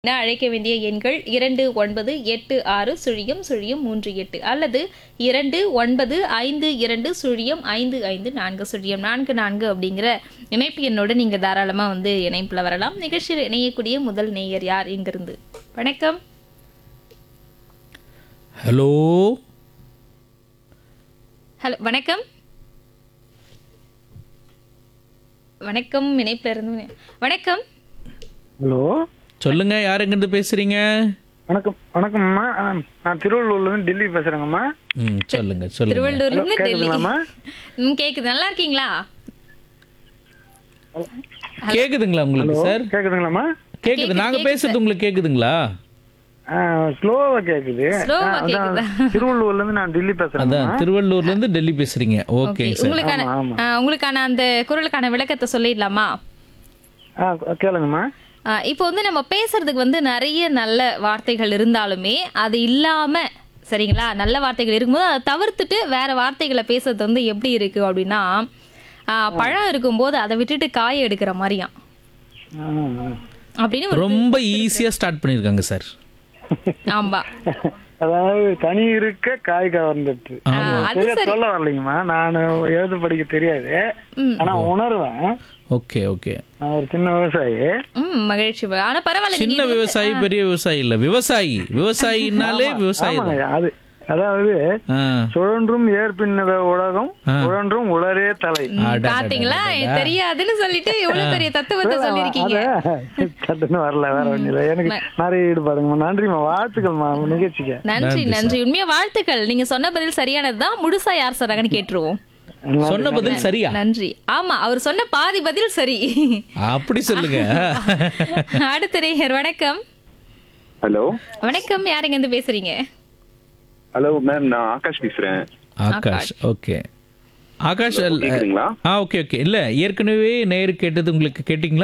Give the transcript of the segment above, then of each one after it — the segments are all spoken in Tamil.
என அழைக்க வேண்டிய எண்கள் இரண்டு ஒன்பது எட்டு ஆறு சுழியம் சுழியம் மூன்று எட்டு அல்லது இரண்டு ஒன்பது ஐந்து இரண்டு சுழியம் ஐந்து ஐந்து நான்கு சுழியம் நான்கு நான்கு அப்படிங்கிற இணைப்பு எண்ணோடு நீங்க தாராளமா வந்து இணைப்புல வரலாம் நிகழ்ச்சியில் இணையக்கூடிய முதல் நேயர் யார் இங்கிருந்து வணக்கம் ஹலோ ஹலோ வணக்கம் வணக்கம் இணைப்புல இருந்து வணக்கம் ஹலோ சொல்லுங்க யாருங்கிருந்து பேசுறீங்க வணக்கம் வணக்கம்மா ஆ, நான் திருவள்ளூர்ல இருந்து டெல்லி பேசுறேங்கம்மா ம் சொல்லுங்க சொல்லுங்க திருவள்ளூர்ல இருந்து டெல்லி கேக்குதுங்களாம்மா? ம் கேக்குது நல்லா இருக்கீங்களா கேக்குதுங்களா உங்களுக்கு சார் கேக்குதுங்களாம்மா கேக்குது நாங்க பேசுறது உங்களுக்கு கேக்குதுங்களா ஸ்லோவா கேக்குது Slow-வா ஆ, அதான் திருவள்ளூர்ல இருந்து நான் டெல்லி பேசுறேன் அதான் திருவள்ளூர்ல இருந்து டெல்லி பேசுறீங்க ஓகேங்க சார் உங்களுக்கான ஆமா, ஆ, உங்களுக்கான அந்த குரலுக்கான விளக்கத்தை சொல்லிடலாமா ஆ கேளுங்கம்மா ஆ, இப்போ வந்து நம்ம பேசுறதுக்கு வந்து நிறைய நல்ல வார்த்தைகள் இருந்தாலுமே அது இல்லாம சரிங்களா நல்ல வார்த்தைகள் இருக்கும்போது அதை தவிர்த்துட்டு வேற வார்த்தைகளை பேசுறது வந்து எப்படி இருக்கு அப்படின்னா ஆ, பழம் இருக்கும்போது அதை விட்டுட்டு காய எடுக்கிற மாதிரியாம் ஆ, ஆ. அப்படின்னு ஒரு- ரொம்ப ஈஸியா ஸ்டார்ட் பண்ணிருக்காங்க சார் ஆமா அதாவது கனி இருக்க காய் கவர்ந்துட்டு ஆ, அது சரியா சரி சொல்ல வரலைங்கம்மா நான் எழுத படிக்க தெரியாது ம். ஆனா உணர்வேன் ஓகே ஓகே நான் ஒரு சின்ன விவசாயி ம் மகிழ்ச்சி ஆனா பரவாயில்ல சின்ன நீங்க விவசாயி பெரிய விவசாயி இல்ல விவசாயி விவசாயினாலே விவசாயி தான் ஆமாங்க அது அதாவது ஆ. சுழன்றும் ஏற்பின்னத உலகம் சுழன்றும் உளரே தலை அட, பாத்தீங்களா தெரியாதுன்னு சொல்லிட்டு எவ்வளவு பெரிய தத்துவத்தை சொல்லிருக்கீங்க அத சட்டுன்னு வரல வேற ஒண்ணு இல்ல எனக்கு நிறைய ஈடுபாடுங்கம்மா நன்றிம்மா வாழ்த்துக்கள்மா உங்க நிகழ்ச்சிக்கு நன்றி நன்றி உண்மையா வாழ்த்துக்கள் நீங்க சொன்ன பதில் சரியானதுதான் முழுசா யார் சொன்னாங்கன்னு கேட்டுருவோம் சொன்ன பதில் சரியா நன்றி ஆமா அவர் சொன்ன பாதி பதில் சரி அப்படி சொல்லுங்க அடுத்த நேயர் வணக்கம் ஹலோ வணக்கம் யாருங்க இருந்து பேசுறீங்க ஹலோ மேம் நான் ஆகாஷ் பேசுறேன் ஆகாஷ் ஓகே ஆகாஷ் அல்ல- கேக்குதுங்களா ஆ ஓகே ஓகே இல்ல ஏற்கனவே நேரு கேட்டது உங்களுக்கு கேட்டிங்களா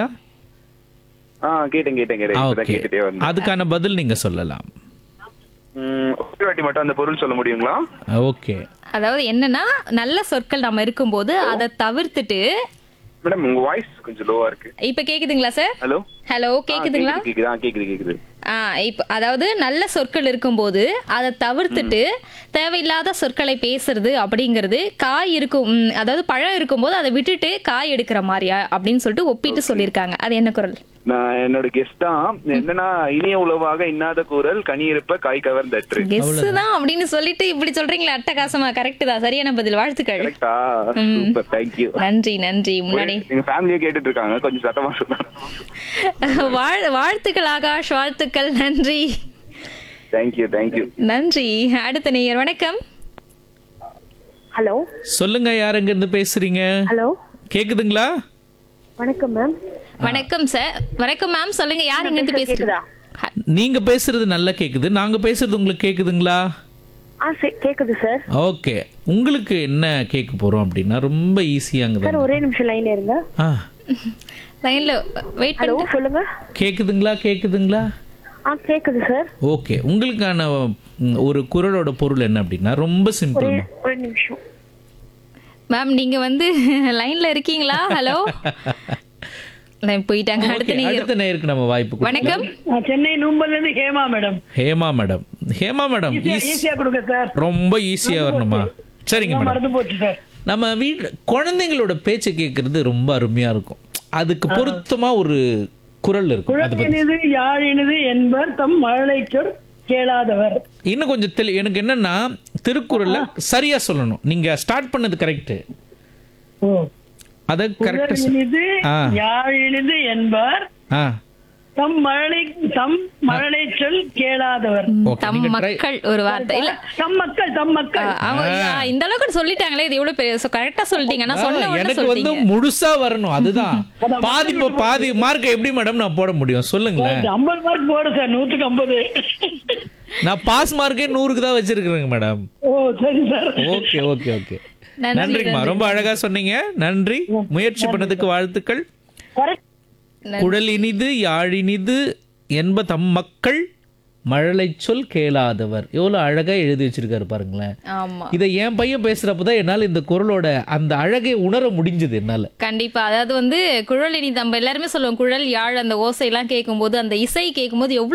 ஆ கேட்டேன் கேட்டேன் கேட்டேன் ஆ இப்பதான் ஓகே கேட்டுட்டே வந்தேன் அதுக்கான பதில் நீங்க சொல்லலாம் ம், ஒரு வாட்டி மட்டும் அந்த பொருள் சொல்ல முடியுங்களா ஓகே அதாவது என்னன்னா நல்ல சொற்கள் நம்ம இருக்கும்போது அதை தவிர்த்துட்டு மேடம் உங்க வாய்ஸ் கொஞ்சம் லோவா இருக்கு இப்ப கேக்குதுங்களா சார் ஹலோ ஹலோ கேக்குதுங்களா கேக்குது ஆ கேக்குது கேக்குது ஆ இப்போ அதாவது நல்ல சொற்கள் இருக்கும்போது அதை தவிர்த்துட்டு தேவையில்லாத சொற்களை பேசுறது அப்படிங்கிறது காய் இருக்கும் ம், அதாவது பழம் இருக்கும்போது அதை விட்டுட்டு காய் எடுக்கிற மாதிரியா அப்படின்னு சொல்லிட்டு ஒப்பிட்டு சொல்லியிருக்காங்க அது என்ன குரல் நான் என்னோட கெஸ்ட் தான் என்னன்னா இனிய உளவாக இன்னாத கூறல் கனி இருப்ப காய் கவர்ந்தற்று கெஸ் தான் அப்படின்னு சொல்லிட்டு இப்படி சொல்றீங்களா அட்டகாசமா கரெக்ட் தான் சரியான பதில் வாழ்த்துக்கள் கரெக்டா சூப்பர் தேங்க்யூ நன்றி நன்றி முன்னாடி எங்க ஃபேமிலியே கேட்டுட்டு இருக்காங்க கொஞ்சம் சத்தமா சொல்லுங்க வாழ் வாழ்த்துக்கள் ஆகாஷ் வாழ்த்துக்கள் நன்றி தேங்க்யூ தேங்க்யூ நன்றி அடுத்த நேயர் வணக்கம் ஹலோ சொல்லுங்க யாருங்க இருந்து பேசுறீங்க ஹலோ கேக்குதுங்களா வணக்கம் மேம் வணக்கம் சார் வணக்கம் மேம் சொல்லுங்க யார் இங்க இருந்து பேசுறீங்க கேக்குதா நீங்க பேசுறது நல்லா கேக்குது நாங்க பேசுறது உங்களுக்கு கேக்குதுங்களா ஆ சரி கேக்குது சார் ஓகே உங்களுக்கு என்ன கேட்க போறோம் அப்படின்னா ரொம்ப ஈஸியாங்க சார் ஒரே நிமிஷம் லைன்ல இருங்க ஆ லைன்ல வெயிட் ஹலோ பண்ணி சொல்லுங்க கேக்குதுங்களா கேக்குதுங்களா ஆ கேக்குது சார் ஓகே உங்களுக்கான ம், ஒரு குரலோட பொருள் என்ன அப்படின்னா ரொம்ப சிம்பிள் ஒரு நிமிஷம் மேம் நீங்க வந்து லைன்ல இருக்கீங்களா ஹலோ லைன் போயிட்டாங்க அடுத்த நீங்க அடுத்த நேருக்கு நம்ம வாய்ப்பு கொடுப்போம். வணக்கம் நான் சென்னை நூம்பல்ல இருந்து Hema madam Hema madam Hema madam ஈஸ்- ஈஸியா கொடுங்க சார் ரொம்ப ஈஸியா வரணுமா சரிங்க மேடம் மறந்து போச்சு சார் நம்ம வீட்டு குழந்தைங்களோட பேச்சை கேட்கறது ரொம்ப அருமையா இருக்கும் அதுக்கு பொருத்தமா ஒரு குரல் இருக்கும் அது பத்தி குழந்தையினது யாழினது என்பர் தம் மழலை சொல் கேளாதவர் இன்னும் கொஞ்சம் தெளி எனக்கு என்னன்னா திருக்குறள்ல சரியா சொல்லணும் நீங்க ஸ்டார்ட் பண்ணது கரெக்ட் ஓ அத கரெக்டா குழலினிது ஆ. யாழினது என்பர் ஆ தம் மழலை தம் மழலை சொல் கேளாதவர் ஓகே தம் நீங்க try- மக்கள் ஒரு வார்த்தை இல்ல தம் மக்கள் தம் மக்கள் அவங்க இந்த அளவுக்கு சொல்லிட்டாங்களே இது எவ்வளவு பெரிய கரெக்டா சொல்லிட்டீங்க நான் சொன்ன ஆ, உடனே எனக்கு வந்து சொல்லிட்டீங்க முழுசா வரணும் அதுதான் பாதி இப்போ பாதி மார்க் எப்படி மேடம் நான் போட முடியும் சொல்லுங்களேன் ஐம்பது மார்க் போடு சார் நூத்துக்கு ஐம்பது நான் பாஸ் மார்க்கே நூறுக்கு தான் வச்சிருக்கிறேங்க மேடம் ஓ சரி சார் ஓகே ஓகே ஓகே நன்றி, நன்றிங்கம்மா ரொம்ப அழகா சொன்னீங்க நன்றி முயற்சி பண்ணதுக்கு வாழ்த்துக்கள் குழல் இனிது யாழினிது என்ப தம் மக்கள் மழலை சொல் கேளாதவர் எவ்வளவு அழகா எழுதி வச்சிருக்காரு பாருங்களேன் ஆமா இதை என் பையன் பேசுறப்பதான் என்னால இந்த குரலோட அந்த அழகை உணர முடிஞ்சது என்னால கண்டிப்பா அதாவது வந்து குழல் இனி நம்ம எல்லாருமே சொல்லுவோம் குழல் யாழ் அந்த ஓசை எல்லாம் கேட்கும்போது அந்த இசை கேட்கும்போது எவ்வளவு